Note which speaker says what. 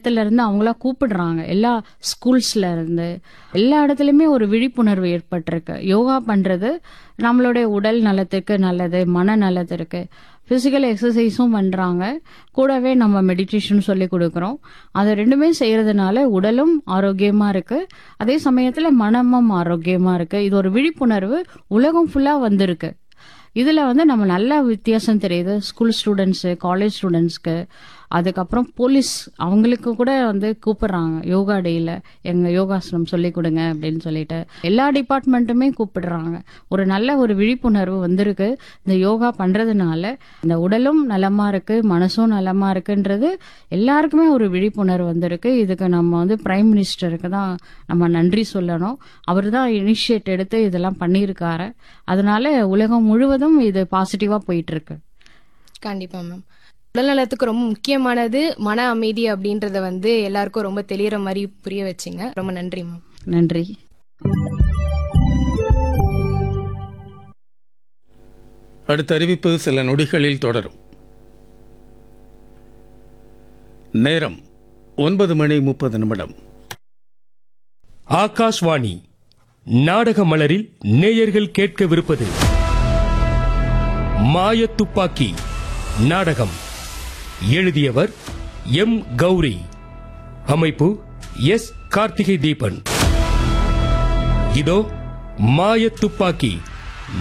Speaker 1: இடத்துல இருந்து அவங்களா கூப்பிடுறாங்க எல்லா ஸ்கூல்ஸ்ல இருந்து எல்லா இடத்துலயுமே ஒரு விழிப்புணர்வு ஏற்பட்டிருக்கு யோகா பண்றது நம்மளுடைய உடல் நலத்துக்கு நல்லது மன நலத்திற்கு பிசிக்கல் எக்ஸசைஸும் பண்றாங்க கூடவே நம்ம மெடிடேஷன் சொல்லி கொடுக்குறோம் அது ரெண்டுமே செய்யறதுனால உடலும் ஆரோக்கியமா இருக்கு அதே சமயத்துல மனமும் ஆரோக்கியமா இருக்கு இது ஒரு விழிப்புணர்வு உலகம் ஃபுல்லா வந்திருக்கு இதுல வந்து நம்ம நல்ல வித்தியாசம் தெரியுது ஸ்கூல் ஸ்டூடெண்ட்ஸு காலேஜ் ஸ்டூடெண்ட்ஸ்க்கு அதுக்கப்புறம் போலீஸ் அவங்களுக்கு கூட வந்து கூப்பிடுறாங்க யோகா டேயில் எங்க யோகாசனம் சொல்லி கொடுங்க அப்படின்னு சொல்லிட்டு எல்லா டிபார்ட்மெண்ட்டுமே கூப்பிடுறாங்க ஒரு நல்ல ஒரு விழிப்புணர்வு வந்திருக்கு இந்த யோகா பண்றதுனால இந்த உடலும் நலமா இருக்கு மனசும் நலமா இருக்குன்றது எல்லாருக்குமே ஒரு விழிப்புணர்வு வந்திருக்கு இதுக்கு நம்ம வந்து பிரைம் மினிஸ்டருக்கு தான் நம்ம நன்றி சொல்லணும் அவர் தான் இனிஷியேட் எடுத்து இதெல்லாம் பண்ணியிருக்காரு அதனால உலகம் முழுவதும் இது பாசிட்டிவா போயிட்டு இருக்கு
Speaker 2: கண்டிப்பா மேம் உடல்நலத்துக்கு ரொம்ப முக்கியமானது மன அமைதி அப்படின்றத வந்து எல்லாருக்கும் ரொம்ப தெளியற மாதிரி புரிய வச்சிங்க ரொம்ப நன்றி மேம்
Speaker 1: நன்றி
Speaker 3: அடுத்த அறிவிப்பு சில நொடிகளில் தொடரும் நேரம் ஒன்பது மணி முப்பது நிமிடம்
Speaker 4: ஆகாஷ்வாணி நாடக மலரில் நேயர்கள் கேட்கவிருப்பது மாயத்துப்பாக்கி நாடகம் எழுதியவர் எம் கௌரி அமைப்பு எஸ் கார்த்திகை தீபன் இதோ மாயத்துப்பாக்கி